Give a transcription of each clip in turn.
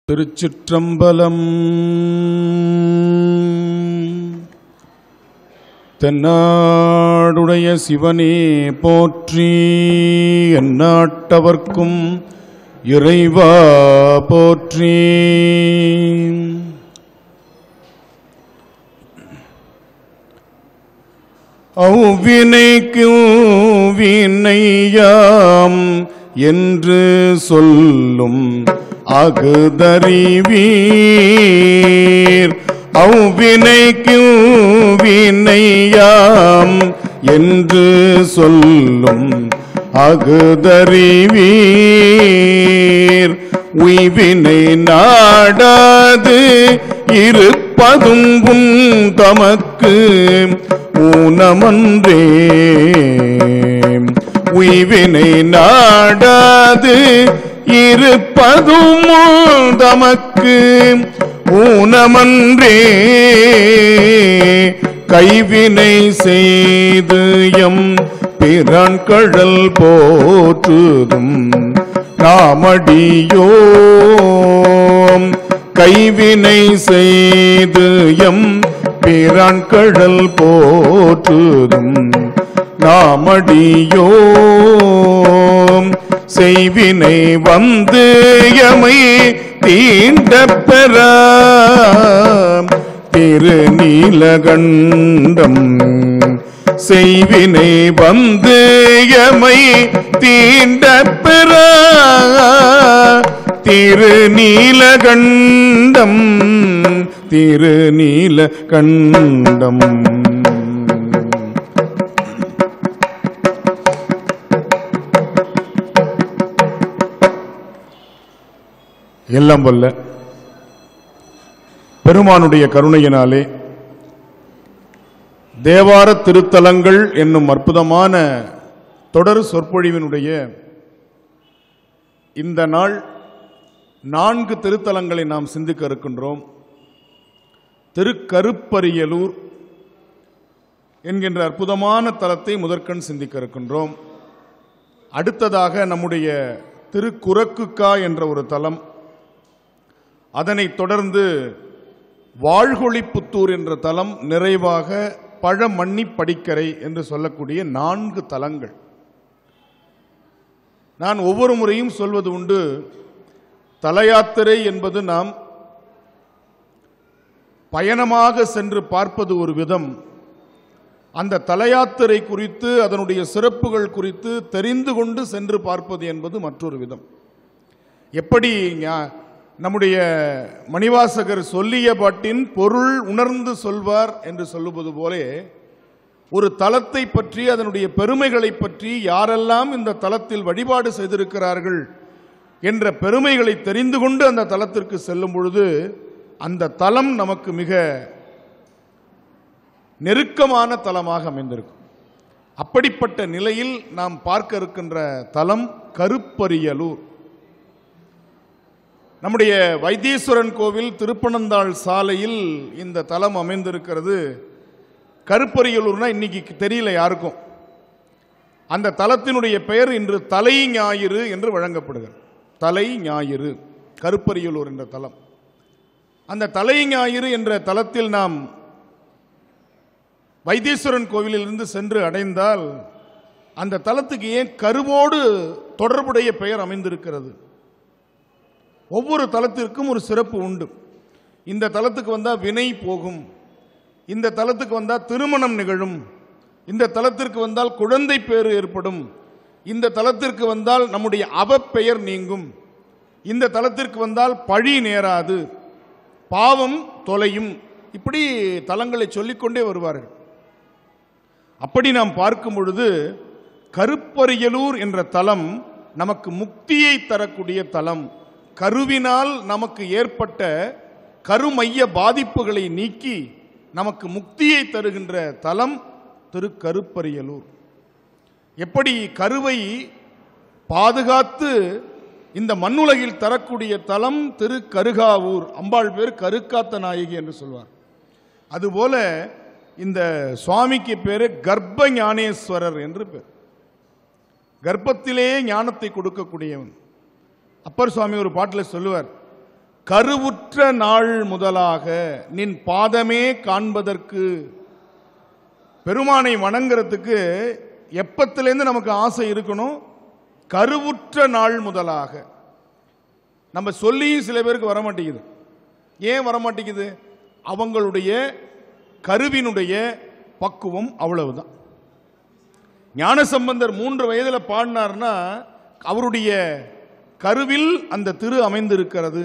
திருச்சிற்றம்பலம் தென்னாடுடைய சிவனே போற்றி எந்நாட்டவர்க்கும் இறைவா போற்றி அவ்வினைக்கு வினையாம் என்று சொல்லும் அகுதறிவீர் அவ்வினைக்கு வினையாம் என்று சொல்லும் அகுதறிவீர் உய்வினை நாடாது இருப்பதும் உன் தமக்கு ஊனமன்றே உய்வினை நாடாது இருப்பதும் உன் தமக்கு ஊனமன்றே கைவினை செய்து எம் பிறன் கழல் போற்றுதும் நாமடியோம் கைவினை செய்து எம் பிறன் கழல் போற்றுதும் நாமடியோம் செய்வினை வந்து எமை தீண்ட பெற திருநீலகண்டம் செய்வினை வந்து எமை தீண்ட பெற திருநீலகண்டம் திருநீலகண்டம் எல்லாம் வல்ல பெருமானுடைய கருணையினாலே தேவார திருத்தலங்கள் என்னும் அற்புதமான தொடர் சொற்பொழிவினுடைய இந்த நாள் நான்கு திருத்தலங்களை நாம் சிந்திக்க இருக்கின்றோம் திருக்கருப்பரியலூர் என்கின்ற அற்புதமான தலத்தை முதற்கண் சிந்திக்க இருக்கின்றோம் அடுத்ததாக நம்முடைய திருக்குரக்குக்கா என்ற ஒரு தலம் அதனைத் தொடர்ந்து வாழ்கொழிப்புத்தூர் என்ற தலம் நிறைவாக பழமண்ணி படிக்கரை என்று சொல்லக்கூடிய நான்கு தலங்கள் நான் ஒவ்வொரு முறையும் சொல்வது உண்டு தலயாத்திரை என்பது நாம் பயணமாக சென்று பார்ப்பது ஒரு விதம் அந்த தலயாத்திரை குறித்து அதனுடைய சிறப்புகள் குறித்து தெரிந்து கொண்டு சென்று பார்ப்பது என்பது மற்றொரு விதம் எப்படி ஞா- நம்முடைய மணிவாசகர் சொல்லிய பாட்டின் பொருள் உணர்ந்து சொல்வார் என்று சொல்லுவது போலே ஒரு தலத்தை பற்றி அதனுடைய பெருமைகளை பற்றி யாரெல்லாம் இந்த தலத்தில் வழிபாடு செய்திருக்கிறார்கள் என்ற பெருமைகளை தெரிந்து கொண்டு அந்த தலத்திற்கு செல்லும் பொழுது அந்த தலம் நமக்கு மிக நெருக்கமான தலமாக அமைந்திருக்கும் அப்படிப்பட்ட நிலையில் நாம் பார்க்க இருக்கின்ற தலம் கருப்பரியலூர் நம்முடைய வைத்தீஸ்வரன் கோவில் திருப்பனந்தாள் சாலையில் இந்த தலம் அமைந்திருக்கிறது கருப்பரியலூர்னா இன்னைக்கு தெரியல யாருக்கும் அந்த தலத்தினுடைய பெயர் இன்று தலை ஞாயிறு என்று வழங்கப்படுகிறது தலை ஞாயிறு கருப்பரியலூர் என்ற தலம் அந்த தலை ஞாயிறு என்ற தலத்தில் நாம் வைத்தீஸ்வரன் கோவிலிலிருந்து சென்று அடைந்தால் அந்த தலத்துக்கு ஏன் கருவோடு தொடர்புடைய பெயர் அமைந்திருக்கிறது ஒவ்வொரு தலத்திற்கும் ஒரு சிறப்பு உண்டு இந்த தலத்துக்கு வந்தால் வினை போகும் இந்த தலத்துக்கு வந்தால் திருமணம் நிகழும் இந்த தலத்திற்கு வந்தால் குழந்தை பேறு ஏற்படும் இந்த தலத்திற்கு வந்தால் நம்முடைய அவப்பெயர் நீங்கும் இந்த தலத்திற்கு வந்தால் பழி நேராது பாவம் தொலையும் இப்படி தலங்களை சொல்லிக்கொண்டே வருவார்கள் அப்படி நாம் பார்க்கும் பொழுது கருப்பரியலூர் என்ற தலம் நமக்கு முக்தியை தரக்கூடிய தலம் கருவினால் நமக்கு ஏற்பட்ட கருமைய பாதிப்புகளை நீக்கி நமக்கு முக்தியை தருகின்ற தலம் திருக்கருப்பரியலூர் எப்படி கருவை பாதுகாத்து இந்த மண்ணுலகில் தரக்கூடிய தலம் திரு கருகாவூர் அம்பாள் பேர் கருக்காத்த நாயகி என்று சொல்வார் அதுபோல இந்த சுவாமிக்கு பேரு கர்ப்ப ஞானேஸ்வரர் என்று பேர் கர்ப்பத்திலேயே ஞானத்தை கொடுக்கக்கூடியவன் அப்பர் சுவாமி ஒரு பாட்டில் சொல்லுவார் கருவுற்ற நாள் முதலாக நின் பாதமே காண்பதற்கு பெருமானை வணங்குறதுக்கு எப்பத்திலேருந்து நமக்கு ஆசை இருக்கணும் கருவுற்ற நாள் முதலாக நம்ம சொல்லியும் சில பேருக்கு வர மாட்டேங்குது ஏன் வர மாட்டேங்குது அவங்களுடைய கருவினுடைய பக்குவம் அவ்வளவுதான் ஞானசம்பந்தர் மூன்று வயதில் பாடினார்னா அவருடைய கருவில் அந்த திரு அமைந்திருக்கிறது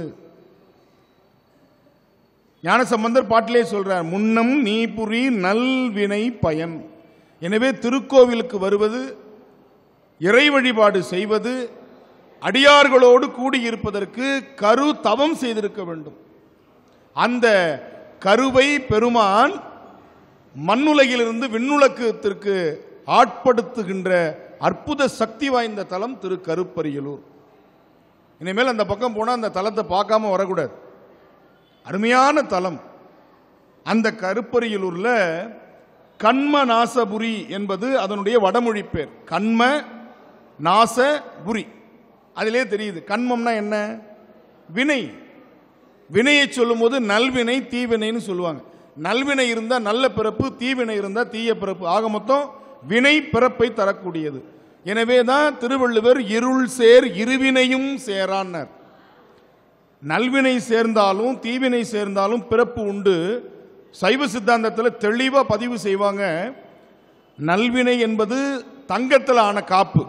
ஞானசம்பந்தர் பாட்டிலே சொல்றார் முன்னம் நீ புரி நல்வினை பயன் எனவே திருக்கோவிலுக்கு வருவது இறை வழிபாடு செய்வது அடியார்களோடு கூடியிருப்பதற்கு கரு தவம் செய்திருக்க வேண்டும் அந்த கருவை பெருமான் மண்ணுலகிலிருந்து விண்ணுலகத்திற்கு ஆட்படுத்துகின்ற அற்புத சக்தி வாய்ந்த தலம் திரு கருப்பரியலூர் இனிமேல் அந்த பக்கம் போனால் அந்த தலத்தை பார்க்காம வரக்கூடாது அருமையான தலம் அந்த கருப்பரியலூர்ல கண்ம நாசபுரி என்பது அதனுடைய வடமொழி பேர் கண்ம நாசபுரி அதிலே தெரியுது கண்மம்னா என்ன வினை வினையை சொல்லும்போது நல்வினை தீவினைன்னு சொல்லுவாங்க நல்வினை இருந்தால் நல்ல பிறப்பு தீவினை இருந்தால் தீய பிறப்பு ஆக மொத்தம் வினை பிறப்பை தரக்கூடியது எனவே தான் திருவள்ளுவர் இருள் சேர் இருவினையும் சேரான்னார் நல்வினை சேர்ந்தாலும் தீவினை சேர்ந்தாலும் பிறப்பு உண்டு சைவ சித்தாந்தத்தில் தெளிவாக பதிவு செய்வாங்க நல்வினை என்பது தங்கத்தில் ஆன காப்பு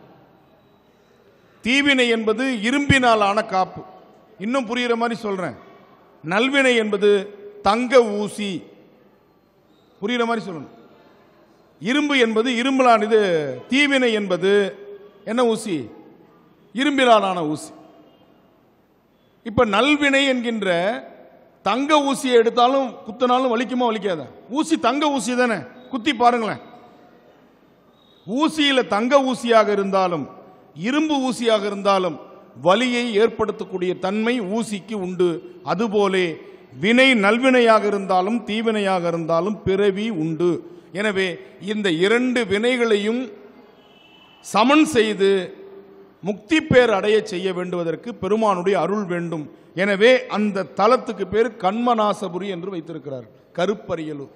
தீவினை என்பது இரும்பினால் ஆன காப்பு இன்னும் புரிகிற மாதிரி சொல்றேன் நல்வினை என்பது தங்க ஊசி புரிகிற மாதிரி சொல்லணும் இரும்பு என்பது இரும்பலான இது தீவினை என்பது என்ன ஊசி இரும்பிலான ஊசி இப்ப நல்வினை என்கின்ற தங்க ஊசியை எடுத்தாலும் குத்தினாலும் வலிக்குமா வலிக்காதா ஊசி தங்க ஊசி தானே குத்தி பாருங்களேன் ஊசியில தங்க ஊசியாக இருந்தாலும் இரும்பு ஊசியாக இருந்தாலும் வலியை ஏற்படுத்தக்கூடிய தன்மை ஊசிக்கு உண்டு அதுபோலே வினை நல்வினையாக இருந்தாலும் தீவினையாக இருந்தாலும் பிறவி உண்டு எனவே இந்த இரண்டு வினைகளையும் சமன் செய்து முக்தி பேர் அடைய செய்ய வேண்டுவதற்கு பெருமானுடைய அருள் வேண்டும் எனவே அந்த தலத்துக்கு பேர் கண்மநாசபுரி என்று வைத்திருக்கிறார் கருப்பரியலூர்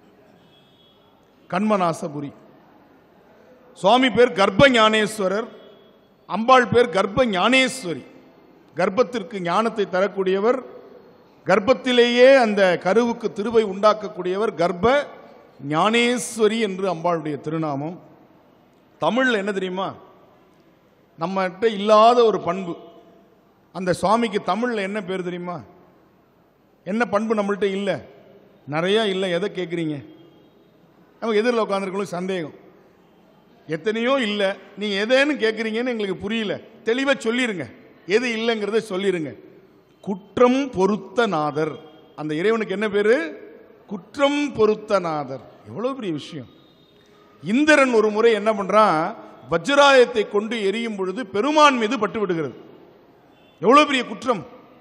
கண்மநாசபுரி சுவாமி பேர் கர்ப்ப ஞானேஸ்வரர் அம்பாள் பேர் கர்ப்ப ஞானேஸ்வரி கர்ப்பத்திற்கு ஞானத்தை தரக்கூடியவர் கர்ப்பத்திலேயே அந்த கருவுக்கு திருவை உண்டாக்கக்கூடியவர் கர்ப்ப ஞானேஸ்வரி என்று அம்பாளுடைய திருநாமம் தமிழில் என்ன தெரியுமா நம்மகிட்ட இல்லாத ஒரு பண்பு அந்த சுவாமிக்கு தமிழில் என்ன பேர் தெரியுமா என்ன பண்பு நம்மள்ட்ட இல்லை நிறையா இல்லை எதை கேட்குறீங்க நம்ம எதிரில் உட்காந்துருக்கணும் சந்தேகம் எத்தனையோ இல்லை நீங்கள் எதேன்னு கேட்குறீங்கன்னு எங்களுக்கு புரியல தெளிவாக சொல்லிடுங்க எது இல்லைங்கிறத சொல்லிடுங்க குற்றம் பொருத்த நாதர் அந்த இறைவனுக்கு என்ன பேரு குற்றம் பொருத்த நாதர் எவ்வளோ பெரிய விஷயம் இந்திரன் ஒரு முறை என்ன பண்றான் வஜ்ராயத்தை கொண்டு எரியும் பொழுது பெருமான் மீது பட்டு விடுகிறது எவ்வளவு பெரிய குற்றம்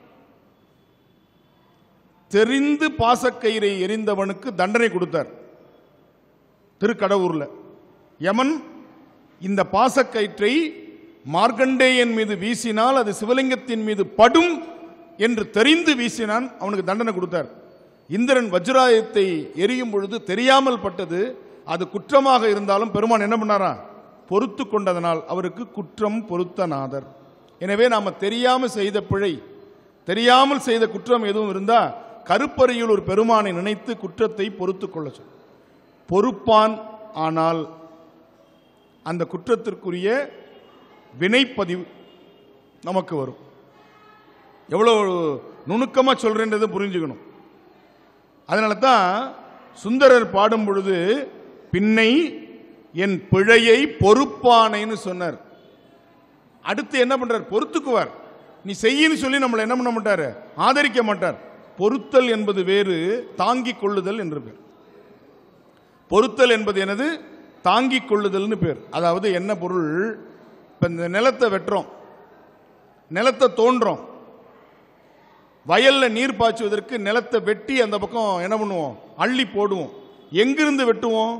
தெரிந்து பாசக்கயிறை எரிந்தவனுக்கு தண்டனை கொடுத்தார் திருக்கடவுர்ல யமன் இந்த பாசக்கயிற்றை மார்க்கண்டேயன் மீது வீசினால் அது சிவலிங்கத்தின் மீது படும் என்று தெரிந்து வீசினான் அவனுக்கு தண்டனை கொடுத்தார் இந்திரன் வஜ்ராயத்தை எரியும் பொழுது தெரியாமல் பட்டது அது குற்றமாக இருந்தாலும் பெருமான் என்ன பண்ணாரா பொறுத்து கொண்டதனால் அவருக்கு குற்றம் பொருத்த நாதர் எனவே நாம தெரியாம செய்த பிழை தெரியாமல் செய்த குற்றம் எதுவும் இருந்தா கருப்பறையில் ஒரு பெருமானை நினைத்து குற்றத்தை பொறுத்து கொள்ள சொல் பொறுப்பான் ஆனால் அந்த குற்றத்திற்குரிய வினைப்பதிவு நமக்கு வரும் எவ்வளோ நுணுக்கமாக சொல்றேன்றதை புரிஞ்சுக்கணும் அதனால தான் சுந்தரர் பாடும் பொழுது பின்னை என் பிழையை பொறுப்பானைன்னு சொன்னார் அடுத்து என்ன பண்றார் பொறுத்துக்குவார் நீ செய்யின்னு சொல்லி நம்மளை என்ன பண்ண மாட்டார் ஆதரிக்க மாட்டார் பொறுத்தல் என்பது வேறு தாங்கிக் கொள்ளுதல் என்று பேர் பொறுத்தல் என்பது எனது தாங்கிக் கொள்ளுதல்னு பேர் அதாவது என்ன பொருள் இப்போ இந்த நிலத்தை வெட்டுறோம் நிலத்தை தோன்றோம் வயல்ல நீர் பாய்ச்சுவதற்கு நிலத்தை வெட்டி அந்த பக்கம் என்ன பண்ணுவோம் அள்ளி போடுவோம் எங்கிருந்து வெட்டுவோம்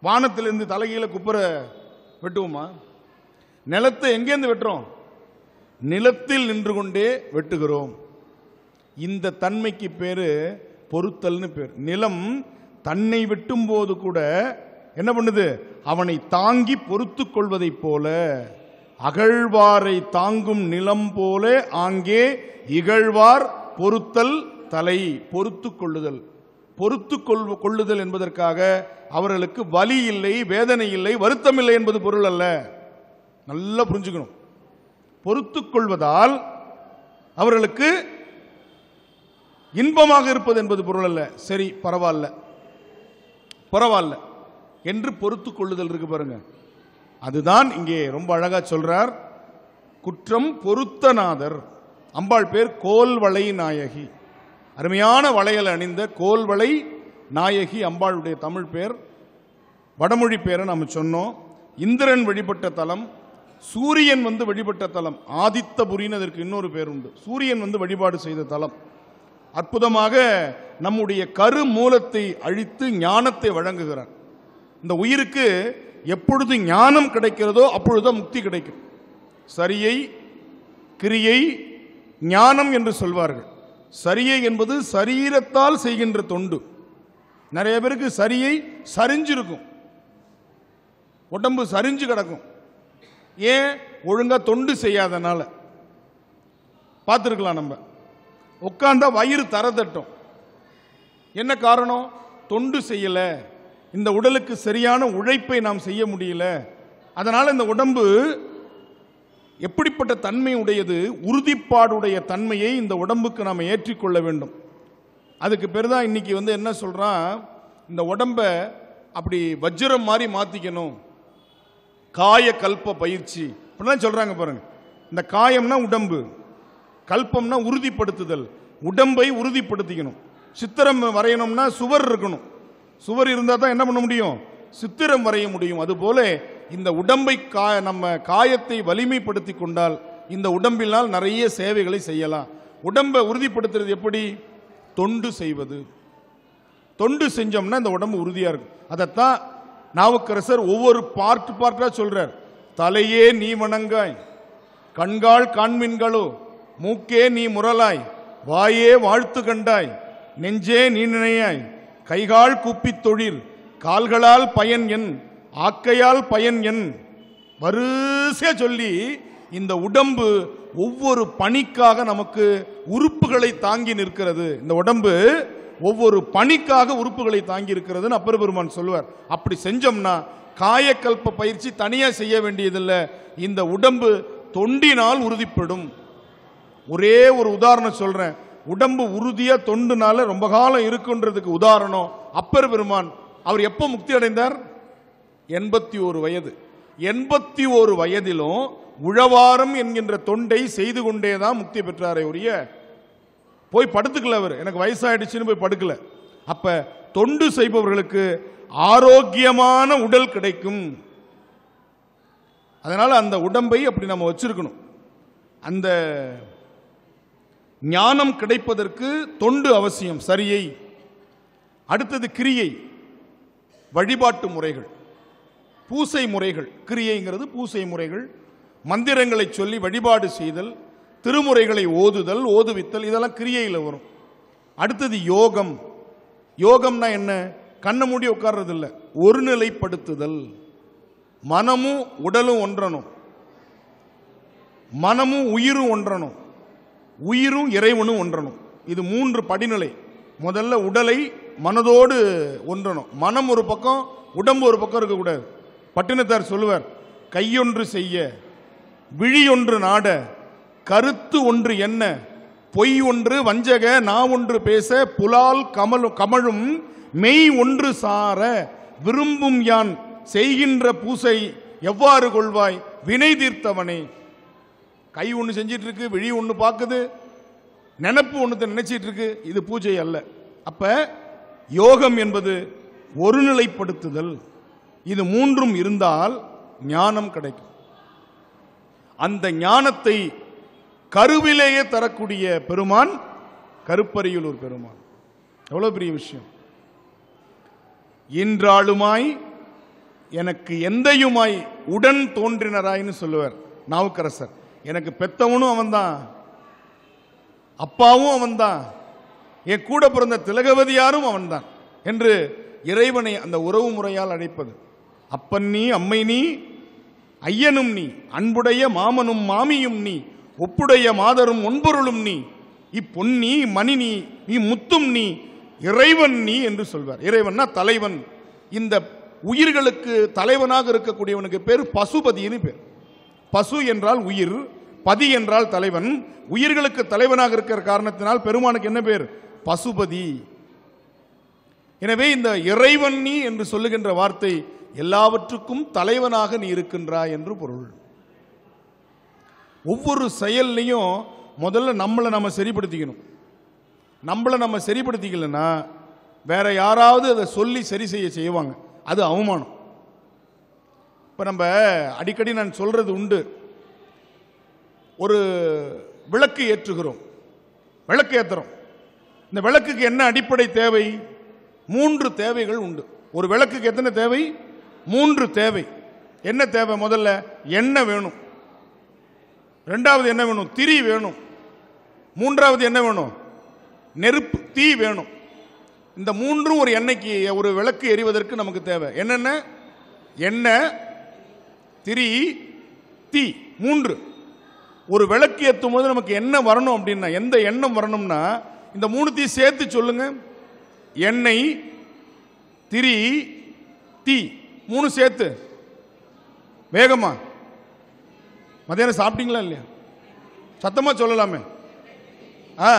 வானத்திலிருந்து தலைகீழ குப்புற வெட்டுவோமா நிலத்தை எங்கேருந்து வெட்டுறோம் நிலத்தில் நின்று கொண்டே வெட்டுகிறோம் இந்த தன்மைக்கு பேரு பொறுத்தல்னு பேர் நிலம் தன்னை வெட்டும் போது கூட என்ன பண்ணுது அவனை தாங்கி பொறுத்துக் கொள்வதைப் போல அகழ்வாரை தாங்கும் நிலம் போல ஆங்கே இகழ்வார் பொறுத்தல் தலை பொறுத்துக் கொள்ளுதல் பொறுத்துக் கொள் கொள்ளுதல் என்பதற்காக அவர்களுக்கு வலி இல்லை வேதனை இல்லை வருத்தம் இல்லை என்பது பொருள் அல்ல நல்லா புரிஞ்சுக்கணும் பொறுத்துக் கொள்வதால் அவர்களுக்கு இன்பமாக இருப்பது என்பது பொருள் அல்ல சரி பரவாயில்ல பரவாயில்ல என்று பொறுத்துக் கொள்ளுதல் இருக்கு பாருங்க அதுதான் இங்கே ரொம்ப அழகா சொல்றார் குற்றம் பொருத்தநாதர் அம்பாள் பேர் கோல்வளை நாயகி அருமையான வளையல் அணிந்த கோல்வளை நாயகி அம்பாளுடைய தமிழ் பேர் வடமொழி பேரை நாம் சொன்னோம் இந்திரன் வழிபட்ட தலம் சூரியன் வந்து வழிபட்ட தலம் ஆதித்தபுரின்னு அதற்கு இன்னொரு பேர் உண்டு சூரியன் வந்து வழிபாடு செய்த தலம் அற்புதமாக நம்முடைய கரு மூலத்தை அழித்து ஞானத்தை வழங்குகிறார் இந்த உயிருக்கு எப்பொழுது ஞானம் கிடைக்கிறதோ அப்பொழுதுதான் முக்தி கிடைக்கும் சரியை கிரியை ஞானம் என்று சொல்வார்கள் சரியை என்பது சரீரத்தால் செய்கின்ற தொண்டு நிறைய பேருக்கு சரியை சரிஞ்சிருக்கும் உடம்பு சரிஞ்சு கிடக்கும் ஏன் ஒழுங்கா தொண்டு செய்யாதனால பார்த்துருக்கலாம் நம்ம உட்கார்ந்தா வயிறு தர தட்டும் என்ன காரணம் தொண்டு செய்யல இந்த உடலுக்கு சரியான உழைப்பை நாம் செய்ய முடியல அதனால இந்த உடம்பு எப்படிப்பட்ட தன்மை உடையது உறுதிப்பாடுடைய தன்மையை இந்த உடம்புக்கு நாம் ஏற்றிக்கொள்ள வேண்டும் அதுக்கு பேர் தான் இன்னைக்கு வந்து என்ன சொல்றான் இந்த உடம்ப அப்படி வஜ்ரம் மாதிரி மாத்திக்கணும் காய கல்ப பயிற்சி இப்படிலாம் சொல்றாங்க பாருங்க இந்த காயம்னா உடம்பு கல்பம்னா உறுதிப்படுத்துதல் உடம்பை உறுதிப்படுத்திக்கணும் சித்திரம் வரையணும்னா சுவர் இருக்கணும் சுவர் இருந்தால் தான் என்ன பண்ண முடியும் சித்திரம் வரைய முடியும் அதுபோல இந்த உடம்பை கா நம்ம காயத்தை வலிமைப்படுத்தி கொண்டால் இந்த உடம்பினால் நிறைய சேவைகளை செய்யலாம் உடம்பை உறுதிப்படுத்துறது எப்படி தொண்டு செய்வது தொண்டு செஞ்சோம்னா இந்த உடம்பு உறுதியா இருக்கும் அதைத்தான் நாவுக்கரசர் ஒவ்வொரு பார்ட் பார்ட்டா சொல்றார் தலையே நீ வணங்காய் கண்கால் காண்மின்களோ மூக்கே நீ முரலாய் வாயே வாழ்த்து கண்டாய் நெஞ்சே நீ நினையாய் கைகால் குப்பித் தொழில் கால்களால் பயன் என் ஆக்கையால் பயன் என் வரிசையா சொல்லி இந்த உடம்பு ஒவ்வொரு பணிக்காக நமக்கு உறுப்புகளை தாங்கி நிற்கிறது இந்த உடம்பு ஒவ்வொரு பணிக்காக உறுப்புகளை தாங்கி இருக்கிறதுன்னு அப்பர் பெருமான் சொல்லுவார் அப்படி செஞ்சோம்னா காயக்கல்ப பயிற்சி தனியா செய்ய வேண்டியதில்லை இந்த உடம்பு தொண்டினால் உறுதிப்படும் ஒரே ஒரு உதாரணம் சொல்றேன் உடம்பு உறுதியா தொண்டுனால ரொம்ப காலம் இருக்குன்றதுக்கு உதாரணம் அப்பர் பெருமான் அவர் எப்போ முக்தி அடைந்தார் எண்பத்தி ஒரு வயது எண்பத்தி ஒரு வயதிலும் உழவாரம் என்கின்ற தொண்டை செய்து கொண்டேதான் முக்தி பெற்றாரே ஒழிய போய் படுத்துக்கல அவர் எனக்கு வயசாயிடுச்சுன்னு போய் படுக்கல அப்ப தொண்டு செய்பவர்களுக்கு ஆரோக்கியமான உடல் கிடைக்கும் அதனால அந்த உடம்பை அப்படி நம்ம வச்சிருக்கணும் அந்த ஞானம் கிடைப்பதற்கு தொண்டு அவசியம் சரியை அடுத்தது கிரியை வழிபாட்டு முறைகள் பூசை முறைகள் கிரியைங்கிறது பூசை முறைகள் மந்திரங்களை சொல்லி வழிபாடு செய்தல் திருமுறைகளை ஓதுதல் ஓதுவித்தல் இதெல்லாம் கிரியையில் வரும் அடுத்தது யோகம் யோகம்னா என்ன கண்ணை மூடி உட்கார்றது இல்ல ஒருநிலைப்படுத்துதல் மனமும் உடலும் ஒன்றணும் மனமும் உயிரும் ஒன்றணும் உயிரும் இறைவனும் ஒன்றணும் இது மூன்று படிநிலை முதல்ல உடலை மனதோடு ஒன்றணும் மனம் ஒரு பக்கம் உடம்பு ஒரு பக்கம் இருக்கக்கூடாது பட்டினத்தார் சொல்லுவார் கையொன்று செய்ய விழியொன்று நாட கருத்து ஒன்று என்ன பொய் ஒன்று வஞ்சக நா ஒன்று பேச புலால் கமலும் கமழும் மெய் ஒன்று சார விரும்பும் யான் செய்கின்ற பூசை எவ்வாறு கொள்வாய் வினை தீர்த்தவனே கை ஒன்று செஞ்சிட்டு இருக்கு விழி ஒன்று பார்க்குது நினப்பு ஒன்று நினைச்சிட்டு இருக்கு இது பூஜை அல்ல அப்ப யோகம் என்பது ஒருநிலைப்படுத்துதல் இது மூன்றும் இருந்தால் ஞானம் கிடைக்கும் அந்த ஞானத்தை கருவிலேயே தரக்கூடிய பெருமான் கருப்பரியுலூர் பெருமான் எவ்வளவு பெரிய விஷயம் இன்றாளுமாய் எனக்கு எந்தையுமாய் உடன் தோன்றினராய்ன்னு சொல்லுவார் நாவுக்கரசர் எனக்கு பெத்தவனும் அவன்தான் அப்பாவும் அவன்தான் என் கூட பிறந்த திலகவதியாரும் அவன்தான் என்று இறைவனை அந்த உறவு முறையால் அழைப்பது அப்பன் நீ அம்மை நீ ஐயனும் நீ அன்புடைய மாமனும் மாமியும் நீ ஒப்புடைய மாதரும் ஒன்பொருளும் நீ இப்பொன்னி மணி நீ இம்முத்தும் நீ இறைவன் நீ என்று சொல்வார் இறைவன்னா தலைவன் இந்த உயிர்களுக்கு தலைவனாக இருக்கக்கூடியவனுக்கு பேர் பசுபதினு பேர் பசு என்றால் உயிர் பதி என்றால் தலைவன் உயிர்களுக்கு தலைவனாக இருக்கிற காரணத்தினால் பெருமானுக்கு என்ன பேர் பசுபதி எனவே இந்த இறைவன் நீ என்று சொல்லுகின்ற வார்த்தை எல்லாவற்றுக்கும் தலைவனாக நீ இருக்கின்றாய் என்று பொருள் ஒவ்வொரு செயல்லையும் முதல்ல நம்மளை நம்ம சரிப்படுத்திக்கணும் நம்மளை நம்ம சரிப்படுத்திக்கலன்னா வேற யாராவது அதை சொல்லி சரி செய்ய செய்வாங்க அது அவமானம் இப்போ நம்ம அடிக்கடி நான் சொல்றது உண்டு ஒரு விளக்கு ஏற்றுகிறோம் விளக்கு ஏத்துறோம் இந்த விளக்குக்கு என்ன அடிப்படை தேவை மூன்று தேவைகள் உண்டு ஒரு விளக்குக்கு எத்தனை தேவை மூன்று தேவை என்ன தேவை முதல்ல எண்ணெய் வேணும் ரெண்டாவது என்ன வேணும் திரி வேணும் மூன்றாவது என்ன வேணும் நெருப்பு தீ வேணும் இந்த மூன்றும் ஒரு எண்ணெய்க்கு ஒரு விளக்கு எரிவதற்கு நமக்கு தேவை என்னென்ன எண்ணெய் திரி தீ மூன்று ஒரு விளக்கு ஏற்றும் போது நமக்கு என்ன வரணும் அப்படின்னா எந்த எண்ணம் வரணும்னா இந்த மூணுத்தையும் சேர்த்து சொல்லுங்க எண்ணெய் திரி தீ மூணு சேர்த்து வேகமா மதியானம் சாப்பிட்டீங்களா இல்லையா சத்தமா சொல்லலாமே ஆ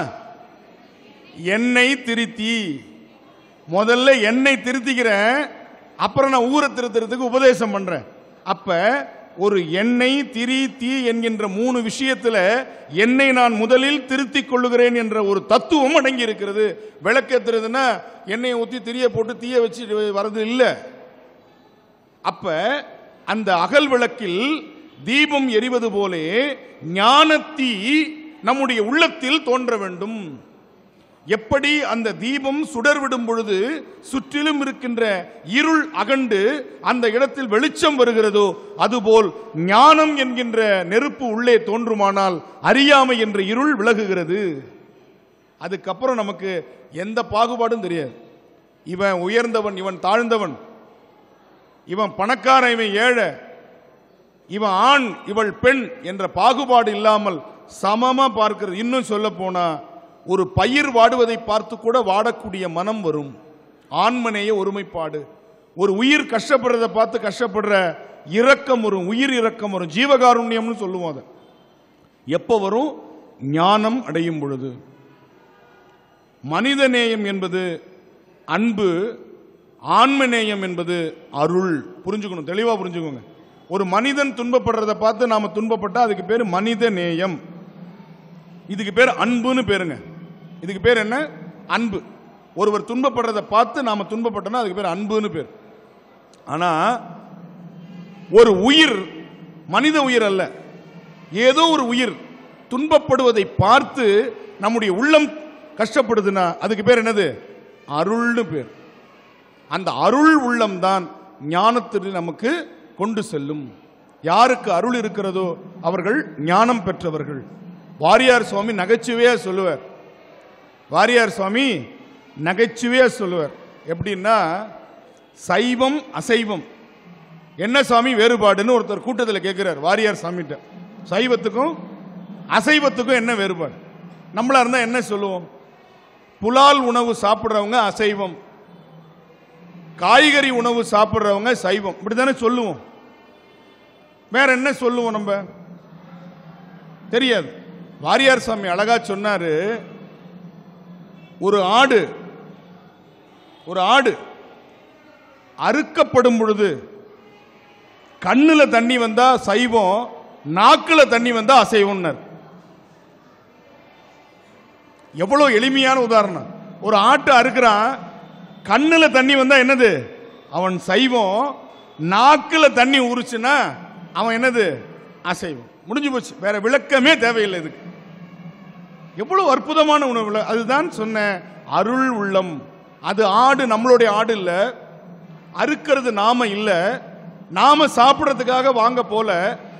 எண்ணெய் திருத்தி முதல்ல எண்ணெய் திருத்திக்கிறேன் அப்புறம் நான் ஊரை திருத்துறதுக்கு உபதேசம் பண்றேன் அப்ப ஒரு எண்ணெய் திரி தீ என்கின்ற மூணு விஷயத்துல என்னை நான் முதலில் திருத்திக் கொள்ளுகிறேன் என்ற ஒரு தத்துவம் அடங்கி இருக்கிறது விளக்கேத்துறதுன்னா எண்ணெயை ஊற்றி திரிய போட்டு தீய வச்சு வர்றது இல்லை அப்ப அந்த அகல் விளக்கில் தீபம் எரிவது போலே ஞானத்தீ நம்முடைய உள்ளத்தில் தோன்ற வேண்டும் எப்படி அந்த தீபம் சுடர்விடும் பொழுது சுற்றிலும் இருக்கின்ற இருள் அகண்டு அந்த இடத்தில் வெளிச்சம் வருகிறதோ அதுபோல் ஞானம் என்கின்ற நெருப்பு உள்ளே தோன்றுமானால் அறியாமை என்ற இருள் விலகுகிறது அதுக்கப்புறம் நமக்கு எந்த பாகுபாடும் தெரியாது இவன் உயர்ந்தவன் இவன் தாழ்ந்தவன் இவன் பணக்காரன் இவன் ஏழை இவன் ஆண் இவள் பெண் என்ற பாகுபாடு இல்லாமல் சமமா பார்க்கிறது இன்னும் சொல்ல போனா ஒரு பயிர் வாடுவதை பார்த்து கூட வாடக்கூடிய மனம் வரும் ஆண்மனேய ஒருமைப்பாடு ஒரு உயிர் கஷ்டப்படுறத பார்த்து கஷ்டப்படுற இரக்கம் வரும் உயிர் இரக்கம் வரும் ஜீவகாருண்யம்னு சொல்லுவோம் அதை எப்போ வரும் ஞானம் அடையும் பொழுது மனிதநேயம் என்பது அன்பு ஆன்மநேயம் என்பது அருள் புரிஞ்சுக்கணும் தெளிவா புரிஞ்சுக்கோங்க ஒரு மனிதன் துன்பப்படுறத பார்த்து நாம துன்பப்பட்டா அதுக்கு பேர் மனித நேயம் இதுக்கு பேர் அன்புன்னு பேருங்க இதுக்கு பேர் என்ன அன்பு ஒருவர் துன்பப்படுறத பார்த்து நாம துன்பப்பட்டோம்னா அதுக்கு பேர் அன்புன்னு பேர் ஆனா ஒரு உயிர் மனித உயிர் அல்ல ஏதோ ஒரு உயிர் துன்பப்படுவதை பார்த்து நம்முடைய உள்ளம் கஷ்டப்படுதுன்னா அதுக்கு பேர் என்னது அருள்னு பேர் அந்த அருள் உள்ளம் தான் ஞானத்தில் நமக்கு கொண்டு செல்லும் யாருக்கு அருள் இருக்கிறதோ அவர்கள் ஞானம் பெற்றவர்கள் வாரியார் சுவாமி நகைச்சுவையா சொல்லுவார் வாரியார் சுவாமி நகைச்சுவையா சொல்லுவார் எப்படின்னா சைவம் அசைவம் என்ன சாமி வேறுபாடுன்னு ஒருத்தர் கூட்டத்தில் கேட்கிறார் வாரியார் சாமிகிட்ட சைவத்துக்கும் அசைவத்துக்கும் என்ன வேறுபாடு நம்மளா இருந்தா என்ன சொல்லுவோம் புலால் உணவு சாப்பிட்றவங்க அசைவம் காய்கறி உணவு சாப்பிட்றவங்க சைவம் இப்படித்தானே சொல்லுவோம் வேற என்ன சொல்லுவோம் நம்ம தெரியாது வாரியார் சாமி அழகா சொன்னாரு ஒரு ஆடு ஒரு ஆடு அறுக்கப்படும் பொழுது கண்ணுல தண்ணி வந்தா சைவம் நாக்குல தண்ணி வந்தா அசைவம்னார் எவ்வளவு எளிமையான உதாரணம் ஒரு ஆட்டை அறுக்கிறான் கண்ணுல தண்ணி வந்தா என்னது அவன் சைவம் நாக்குல தண்ணி ஊறுச்சுன்னா அவன் என்னது அசைவம் முடிஞ்சு போச்சு வேற விளக்கமே தேவையில்லை இதுக்கு எவ்வளவு அற்புதமான உணவு அதுதான் சொன்ன அருள் உள்ளம் அது ஆடு நம்மளுடைய ஆடு இல்ல அறுக்கிறது நாம இல்ல நாம சாப்பிடறதுக்காக வாங்க போல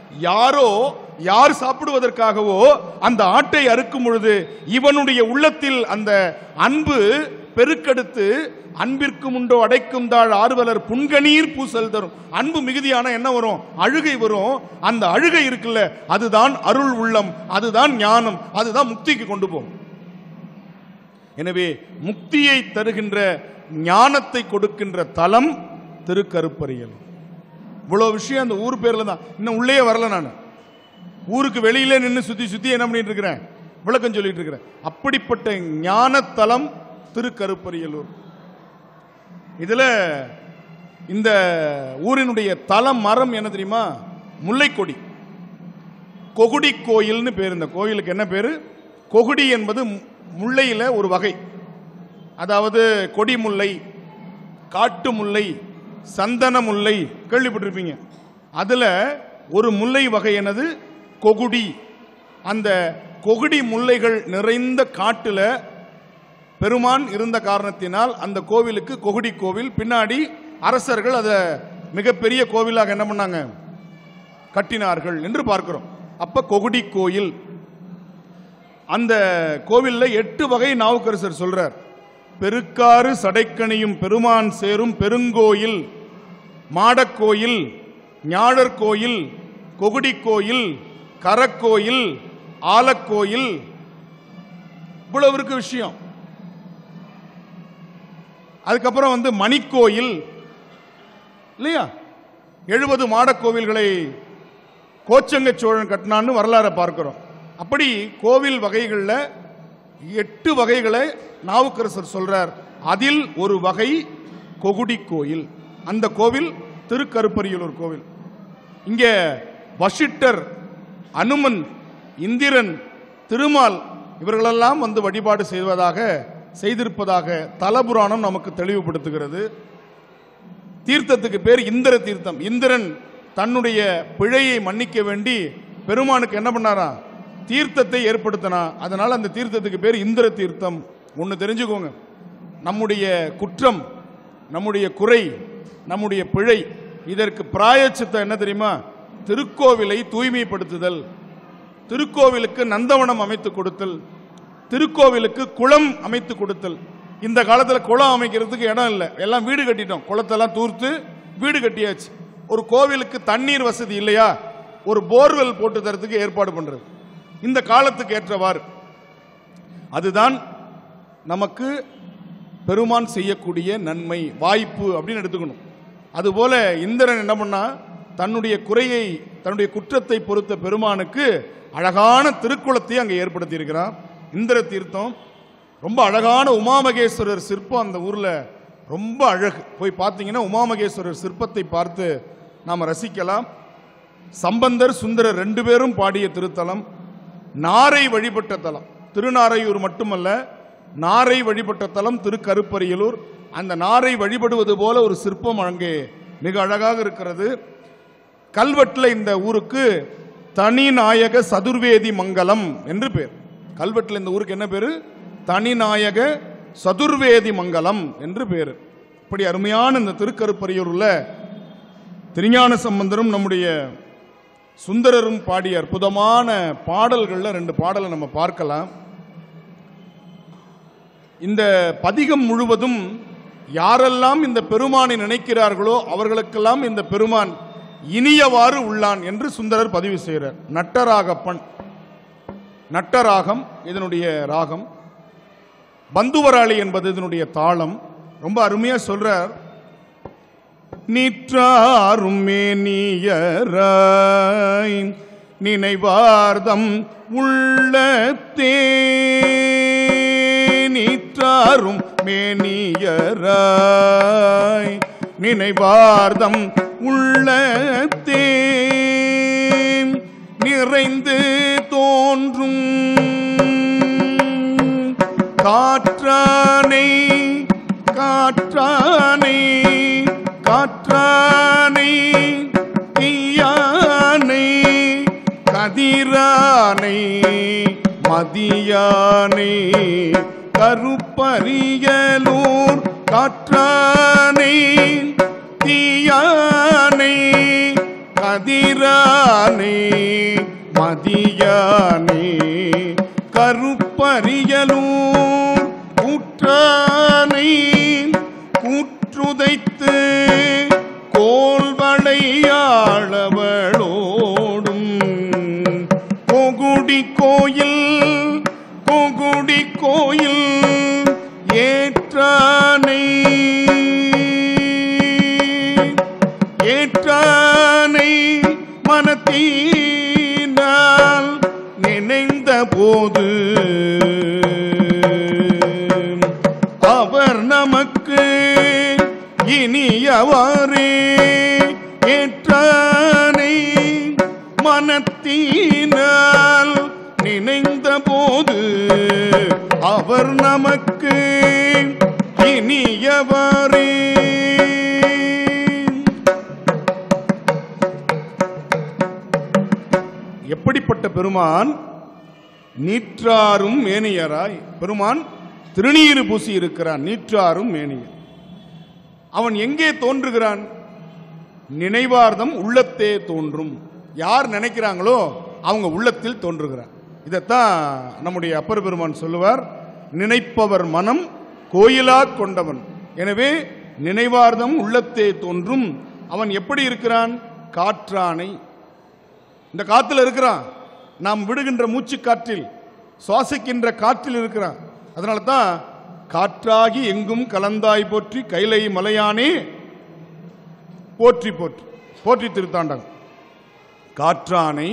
யாரோ யார் சாப்பிடுவதற்காகவோ அந்த ஆட்டை அறுக்கும் பொழுது இவனுடைய உள்ளத்தில் அந்த அன்பு பெருக்கெடுத்து அன்பிற்கு உண்டோ அடைக்கும் தாழ் ஆர்வலர் புன்கணீர் பூசல் தரும் அன்பு மிகுதியான என்ன வரும் அழுகை வரும் அந்த அழுகை இருக்குல்ல அதுதான் அருள் உள்ளம் அதுதான் ஞானம் அதுதான் முக்திக்கு கொண்டு போகும் எனவே முக்தியை தருகின்ற ஞானத்தை கொடுக்கின்ற தலம் திருக்கருப்பரியல் இவ்வளவு விஷயம் அந்த ஊர் பேர்ல தான் இன்னும் உள்ளே வரல நான் ஊருக்கு வெளியிலே நின்று சுத்தி சுத்தி என்ன பண்ணிட்டு இருக்கிறேன் விளக்கம் சொல்லிட்டு இருக்கிறேன் அப்படிப்பட்ட ஞான தலம் திருக்கருப்பரியலூர் இதுல இந்த ஊரினுடைய தலம் மரம் என்ன தெரியுமா முல்லைக்கொடி கொகுடி கோயில்னு பேர் இந்த கோயிலுக்கு என்ன பேரு கொகுடி என்பது மு- முல்லையில ஒரு வகை அதாவது கொடி முல்லை காட்டு முல்லை சந்தன முல்லை கேள்விப்பட்டிருப்பீங்க அதுல ஒரு முல்லை வகை எனது கொகுடி அந்த கொகுடி முல்லைகள் நிறைந்த காட்டுல பெருமான் இருந்த காரணத்தினால் அந்த கோவிலுக்கு கொகுடி கோவில் பின்னாடி அரசர்கள் அதை மிகப்பெரிய கோவிலாக என்ன பண்ணாங்க கட்டினார்கள் என்று பார்க்கிறோம் அப்ப கொகுடி கோயில் அந்த கோவில்ல எட்டு வகை நாவுக்கரசர் சொல்றார் பெருக்காறு சடைக்கணியும் பெருமான் சேரும் பெருங்கோயில் மாடக்கோயில் ஞாழற் கோயில் கொகுடி கோயில் கரக்கோயில் ஆலக்கோயில் இவ்வளவு இருக்கு விஷயம் அதுக்கப்புறம் வந்து மணிக்கோயில் இல்லையா எழுபது மாடக்கோவில்களை கோச்சங்க சோழன் கட்டினான்னு வரலாறை பார்க்கிறோம் அப்படி கோவில் வகைகளில் எட்டு வகைகளை நாவுக்கரசர் சொல்றார் அதில் ஒரு வகை கொகுடி கோயில் அந்த கோவில் திருக்கருப்பரியலூர் கோவில் இங்கே வசிட்டர் அனுமன் இந்திரன் திருமால் இவர்களெல்லாம் வந்து வழிபாடு செய்வதாக செய்திருப்பதாக தலபுராணம் நமக்கு தெளிவுபடுத்துகிறது தீர்த்தத்துக்கு பேர் இந்திர தீர்த்தம் இந்திரன் தன்னுடைய பிழையை மன்னிக்க வேண்டி பெருமானுக்கு என்ன பண்ணாரா தீர்த்தத்தை ஏற்படுத்தினா அதனால அந்த தீர்த்தத்துக்கு பேர் இந்திர தீர்த்தம் ஒன்று தெரிஞ்சுக்கோங்க நம்முடைய குற்றம் நம்முடைய குறை நம்முடைய பிழை இதற்கு பிராயச்சித்தம் என்ன தெரியுமா திருக்கோவிலை தூய்மைப்படுத்துதல் திருக்கோவிலுக்கு நந்தவனம் அமைத்து கொடுத்தல் திருக்கோவிலுக்கு குளம் அமைத்து கொடுத்தல் இந்த காலத்தில் குளம் அமைக்கிறதுக்கு இடம் இல்லை எல்லாம் வீடு கட்டிட்டோம் குளத்தெல்லாம் தூர்த்து வீடு கட்டியாச்சு ஒரு கோவிலுக்கு தண்ணீர் வசதி இல்லையா ஒரு போர்வெல் போட்டு தரத்துக்கு ஏற்பாடு பண்றது இந்த காலத்துக்கு ஏற்றவாறு அதுதான் நமக்கு பெருமான் செய்யக்கூடிய நன்மை வாய்ப்பு அப்படின்னு எடுத்துக்கணும் அதுபோல இந்திரன் என்ன பண்ணா தன்னுடைய குறையை தன்னுடைய குற்றத்தை பொறுத்த பெருமானுக்கு அழகான திருக்குளத்தை அங்கே ஏற்படுத்தி இருக்கிறான் இந்திர தீர்த்தம் ரொம்ப அழகான உமாமகேஸ்வரர் சிற்பம் அந்த ஊர்ல ரொம்ப அழகு போய் பார்த்தீங்கன்னா உமாமகேஸ்வரர் சிற்பத்தை பார்த்து நாம் ரசிக்கலாம் சம்பந்தர் சுந்தரர் ரெண்டு பேரும் பாடிய திருத்தலம் நாரை வழிபட்ட தலம் திருநாரையூர் மட்டுமல்ல நாரை வழிபட்ட தலம் திருக்கருப்பரியலூர் அந்த நாரை வழிபடுவது போல ஒரு சிற்பம் அங்கே மிக அழகாக இருக்கிறது கல்வெட்டில் இந்த ஊருக்கு தனிநாயக சதுர்வேதி மங்கலம் என்று பேர் கல்வெட்டில் இந்த ஊருக்கு என்ன பேரு தனிநாயக சதுர்வேதி மங்கலம் என்று பேர் இப்படி அருமையான இந்த திருக்கருப்பரியூர்ல திருஞான சம்பந்தரும் நம்முடைய சுந்தரரும் பாடிய அற்புதமான பாடல்கள்ல ரெண்டு பாடலை நம்ம பார்க்கலாம் இந்த பதிகம் முழுவதும் யாரெல்லாம் இந்த பெருமானை நினைக்கிறார்களோ அவர்களுக்கெல்லாம் இந்த பெருமான் இனியவாறு உள்ளான் என்று சுந்தரர் பதிவு செய்கிறார் நட்டராகப்பன் நட்டராகம் இதனுடைய ராகம் பந்துவராளி என்பது இதனுடைய தாளம் ரொம்ப அருமையா சொல்றார் நிற்றாரும் மேனியராய் நினைவார்தம் உள்ளத்தே நிற்றாரும் மேனியராய் நினைவார்தம் உள்ளத்தே நிறைந்து தோன்றும் காற்றானை காற்றானை காற்றானை தீயானை கதிரானை மதியானை கருப்பரியலூர் காற்றானை தீயானை கதிரானே மதியானே கருப்பரியலூர் கூற்றானை கூற்றுதைத்து கோல்வளையாளவளோடும் கொகுடி கோயில் கொகுடி கோயில் ஏற்றானை ஏற்றானை மனத்தீனால் நினைந்த போது அவர் நமக்கு இனியவாறே ஏற்றானை மனத்தினால் நினைந்த போது அவர் நமக்கு இனியவாறே எப்படிப்பட்ட பெருமான் நீற்றாரும் மேனியராய் பெருமான் திருநீறு பூசி இருக்கிறான் நீற்றாரும் மேனியர் அவன் எங்கே தோன்றுகிறான் நினைவார்தம் உள்ளத்தே தோன்றும் யார் நினைக்கிறாங்களோ அவங்க உள்ளத்தில் தோன்றுகிறான் இதைத்தான் நம்முடைய அப்பர் பெருமான் சொல்லுவார் நினைப்பவர் மனம் கோயிலா கொண்டவன் எனவே நினைவார்தம் உள்ளத்தே தோன்றும் அவன் எப்படி இருக்கிறான் காற்றானை இந்த காத்துல இருக்கிறான் நாம் விடுகின்ற மூச்சு காற்றில் சுவாசிக்கின்ற காற்றில் இருக்கிறான் அதனால தான் காற்றாகி எங்கும் கலந்தாய் போற்றி கைலை மலையானே போற்றி போற்றி போற்றி திருத்தாண்டகம் காற்றானை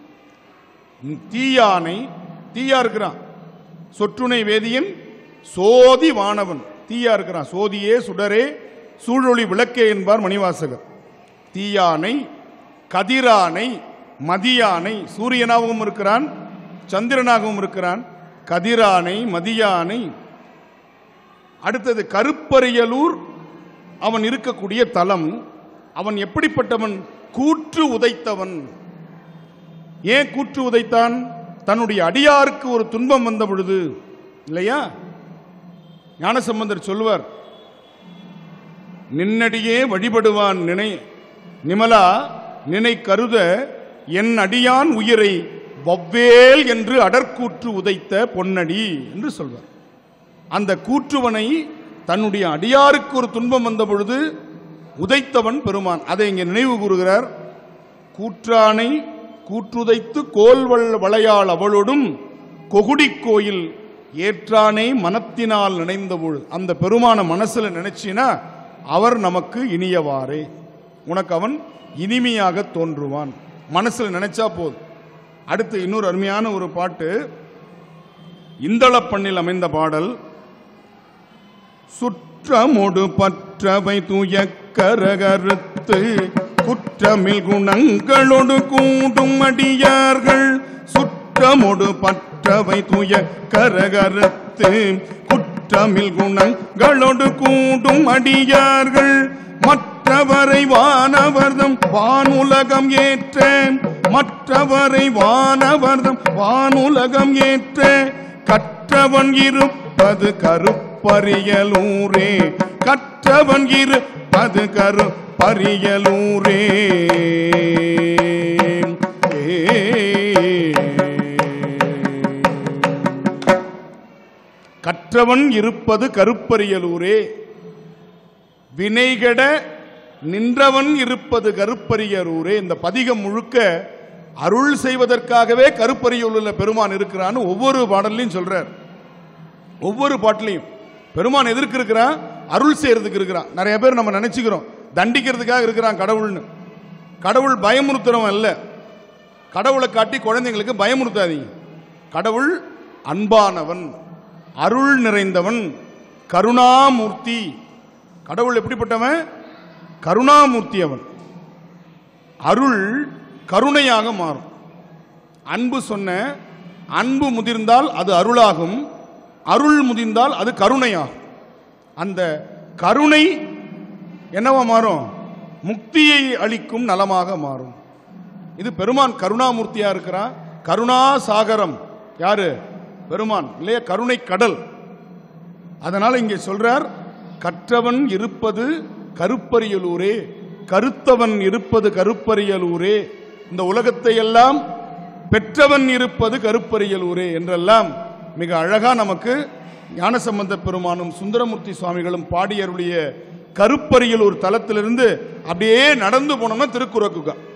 தீயானை தீயா இருக்கிறான் சொற்றுணை வேதியன் சோதி வானவன் தீயா இருக்கிறான் சோதியே சுடரே சூழொளி விளக்கே என்பார் மணிவாசகர் தீயானை கதிரானை மதியானை சூரியனாகவும் இருக்கிறான் சந்திரனாகவும் இருக்கிறான் கதிரானை மதியானை அடுத்தது கருப்பரியலூர் அவன் இருக்கக்கூடிய தலம் அவன் எப்படிப்பட்டவன் கூற்று உதைத்தவன் ஏன் கூற்று உதைத்தான் தன்னுடைய அடியாருக்கு ஒரு துன்பம் வந்த பொழுது இல்லையா ஞானசம்பந்தர் சொல்லுவார் நின்னடியே வழிபடுவான் நினை நிமலா நினை கருத என் அடியான் உயிரை வவ்வேல் என்று அடற்கூற்று உதைத்த பொன்னடி என்று சொல்வார் அந்த கூற்றுவனை தன்னுடைய அடியாருக்கு ஒரு துன்பம் வந்த பொழுது உதைத்தவன் பெருமான் அதை இங்கே நினைவு கூறுகிறார் கூற்றானை கூற்றுதைத்து கோல்வள் வளையாள் அவளோடும் கொகுடி கோயில் ஏற்றானை மனத்தினால் நினைந்த பொழுது அந்த பெருமான மனசுல நினைச்சினா அவர் நமக்கு இனியவாறே உனக்கு அவன் இனிமையாக தோன்றுவான் மனசுல நினைச்சா போதும் அடுத்து இன்னொரு அருமையான ஒரு பாட்டு இந்தளப்பண்ணில் அமைந்த பாடல் சுற்றமொடு பற்றவை தூய கரகருத்து குற்றமில் குணங்களோடு கூடும் அடியார்கள் சுற்றமொடு பற்றவை தூய கரகருத்து குற்றமில் குணங்களோடு கூடும் அடியார்கள் மற்றவரை வானவர்தம் வானுலகம் ஏற்ற மற்றவரை வானவர்தம் வானுலகம் ஏற்ற கற்றவன் இருப்பது கருப்பரியலூரே கற்றவன் இருப்பது கருப்பரியலூரே கற்றவன் இருப்பது கருப்பரியலூரே வினைகட நின்றவன் இருப்பது கருப்பரியலூரே இந்த பதிகம் முழுக்க அருள் செய்வதற்காகவே கருப்பரியலூரில் பெருமான் இருக்கிறான்னு ஒவ்வொரு பாடல்லையும் சொல்றார் ஒவ்வொரு பாட்டிலையும் பெருமான் எதற்கு இருக்கிறான் அருள் செய்யறதுக்கு இருக்கிறான் நிறைய பேர் நம்ம நினைச்சுக்கிறோம் தண்டிக்கிறதுக்காக இருக்கிறான் கடவுள்னு கடவுள் பயமுறுத்துறவன் அல்ல கடவுளை காட்டி குழந்தைங்களுக்கு பயமுறுத்தாதீங்க கடவுள் அன்பானவன் அருள் நிறைந்தவன் கருணாமூர்த்தி கடவுள் எப்படிப்பட்டவன் கருணாமூர்த்தி அவன் அருள் கருணையாக மாறும் அன்பு சொன்ன அன்பு முதிர்ந்தால் அது அருளாகும் அருள் முதிர்ந்தால் அது கருணையாகும் அந்த கருணை என்னவா மாறும் முக்தியை அளிக்கும் நலமாக மாறும் இது பெருமான் கருணாமூர்த்தியா இருக்கிறான் கருணா சாகரம் யாரு பெருமான் இல்லையா கருணை கடல் அதனால இங்கே சொல்றார் கற்றவன் இருப்பது கருப்பரியலூரே கருத்தவன் இருப்பது கருப்பரியலூரே இந்த உலகத்தை எல்லாம் பெற்றவன் இருப்பது கருப்பரியலூரே என்றெல்லாம் மிக அழகா நமக்கு ஞானசம்பந்த பெருமானும் சுந்தரமூர்த்தி சுவாமிகளும் பாடியருடைய கருப்பரியலூர் தலத்திலிருந்து அப்படியே நடந்து போனோம்னா திருக்குறக்குகா